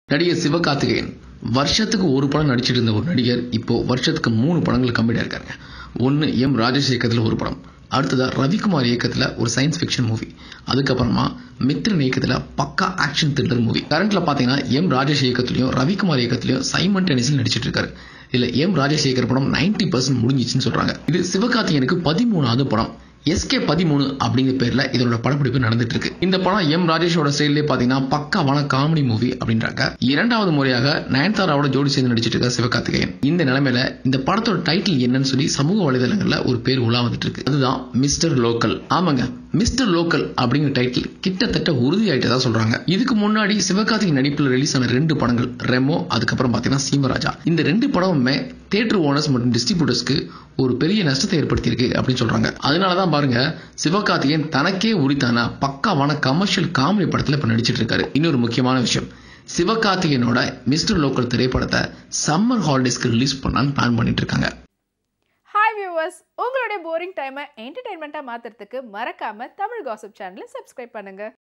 நடிகர் சிவகார்த்திகேயன் வருஷத்துக்கு ஒரு படம் நடிச்சிட்டு இருந்த ஒரு நடிகர் இப்போ வருஷத்துக்கு மூணு படங்கள் கம்மியா இருக்காருங்க ஒன்னு எம் ராஜேஷ் இயக்கத்துல ஒரு படம் அடுத்ததா ரவிக்குமார் இயக்கத்துல ஒரு சயின்ஸ் ஃபிக்ஷன் மூவி அதுக்கப்புறமா மித்ரன் இயக்கத்துல பக்கா ஆக்ஷன் த்ரில்லர் மூவி கரண்ட்ல பாத்தீங்கன்னா எம் ராஜேஷ் இயக்கத்திலையும் ரவிக்குமார் இயக்கத்திலையும் சைமன் டெனிஸில் நடிச்சிட்டு இருக்காரு இதுல எம் ராஜேஷ் இயக்கிற படம் 90% பர்சன்ட் முடிஞ்சிச்சுன்னு சொல்றாங்க இது சிவகார்த்திகேயனுக்கு பதிமூணாவது படம் எஸ்கே பதிமூணு அப்படிங்கிற பேர்ல இதோட படப்பிடிப்பு நடந்துட்டு இருக்கு இந்த படம் எம் ராஜேஷோட ஸ்டைல்லே பாத்தீங்கன்னா பக்காவான காமெடி மூவி அப்படின்றாங்க இரண்டாவது முறையாக நயன்தாராவோட ஜோடி சேர்ந்து நடிச்சிட்டு இருக்க சிவகார்த்திகேயன் இந்த நிலைமையில இந்த படத்தோட டைட்டில் என்னன்னு சொல்லி சமூக வலைதளங்கள்ல ஒரு பேர் உலா வந்துட்டு இருக்கு அதுதான் மிஸ்டர் லோக்கல் ஆமாங்க மிஸ்டர் லோக்கல் அப்படிங்கிற டைட்டில் கிட்டத்தட்ட உறுதியாயிட்டதா சொல்றாங்க இதுக்கு முன்னாடி சிவகார்த்திகேயன் நடிப்பில் ரிலீஸ் ஆன ரெண்டு படங்கள் ரெமோ அதுக்கப்புறம் பாத்தீங்கன்னா சீமராஜா இந்த ரெண்டு படமுமே தியேட்டர் ஓனர்ஸ் மற்றும் டிஸ்ட்ரிபியூட்டர்ஸ்க்கு ஒரு பெரிய நஷ்டத்தை ஏற்படுத்தியிருக்கு அப்படின்னு சொல்றாங்க அதனாலதான் பாருங்க சிவகார்த்திகேயன் தனக்கே உரித்தான பக்காவான கமர்ஷியல் காமெடி படத்துல இப்ப நடிச்சிட்டு இருக்காரு இன்னொரு முக்கியமான விஷயம் சிவகார்த்திகேயனோட மிஸ்டர் லோக்கல் திரைப்படத்தை சம்மர் ஹாலிடேஸ்க்கு ரிலீஸ் பண்ணலான்னு பிளான் பண்ணிட்டு இருக்காங்க ஹாய் வியூவர்ஸ் உங்களுடைய போரிங் டைமை என்டர்டைன்மெண்ட்டாக மாற்றுறதுக்கு மறக்காமல் தமிழ் காசிப் சேனலை சப்ஸ்கிரைப் பண்ணுங்கள்